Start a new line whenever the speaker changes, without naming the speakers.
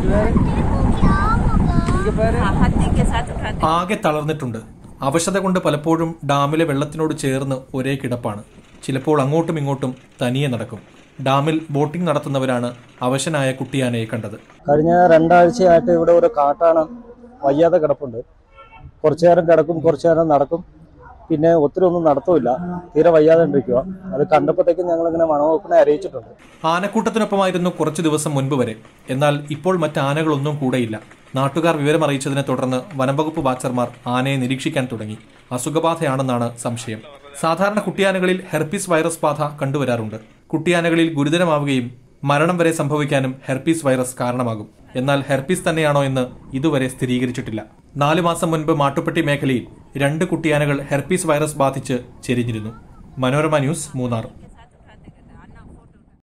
hati ke satu kata.
ആകെ തളർന്നിട്ടുണ്ട് അവശത കൊണ്ട് പലപ്പോഴും ഡാമിലെ വെള്ളത്തിനോട് ചേർന്ന് ഒരേ കിടപ്പാണ് ചിലപ്പോൾ അങ്ങോട്ടും ഇങ്ങോട്ടും തനിയെ നടക്കും ഡാമിൽ ബോട്ടിംഗ് നടത്തുന്നവരാണ് അവശനായ കുട്ടിയാനയെ കണ്ടത്
കഴിഞ്ഞ രണ്ടാഴ്ചയായിട്ട് ഇവിടെ ഒരു കാട്ടാന വയ്യാതെ കിടപ്പുണ്ട് കുറച്ചു നേരം കിടക്കും കുറച്ചു നേരം നടക്കും പിന്നെ ഒത്തിരി ഒന്നും നടത്തുമില്ല തീരെ വയ്യാതെ ഇരിക്കുക അത് കണ്ടപ്പോഴത്തേക്കും ഞങ്ങൾ ഇങ്ങനെ വനവകുപ്പിനെ അറിയിച്ചിട്ടുണ്ട്
ആനക്കൂട്ടത്തിനൊപ്പമായിരുന്നു കുറച്ചു ദിവസം മുൻപ് വരെ എന്നാൽ ഇപ്പോൾ മറ്റ് ആനകളൊന്നും കൂടെയില്ല നാട്ടുകാർ വിവരമറിയിച്ചതിനെ തുടർന്ന് വനംവകുപ്പ് വാച്ചർമാർ ആനയെ നിരീക്ഷിക്കാൻ തുടങ്ങി അസുഖബാധയാണെന്നാണ് സംശയം സാധാരണ കുട്ടിയാനകളിൽ ഹെർപ്പീസ് വൈറസ് ബാധ കണ്ടുവരാറുണ്ട് കുട്ടിയാനകളിൽ ഗുരുതരമാവുകയും മരണം വരെ സംഭവിക്കാനും ഹെർപ്പീസ് വൈറസ് കാരണമാകും എന്നാൽ ഹെർപ്പീസ് തന്നെയാണോ എന്ന് ഇതുവരെ സ്ഥിരീകരിച്ചിട്ടില്ല നാലു മാസം മുൻപ് മാട്ടുപ്പെട്ടി മേഖലയിൽ രണ്ട് കുട്ടിയാനകൾ ഹെർപ്പീസ് വൈറസ് ബാധിച്ച് ചെരിഞ്ഞിരുന്നു മനോരമ ന്യൂസ് മൂന്നാർ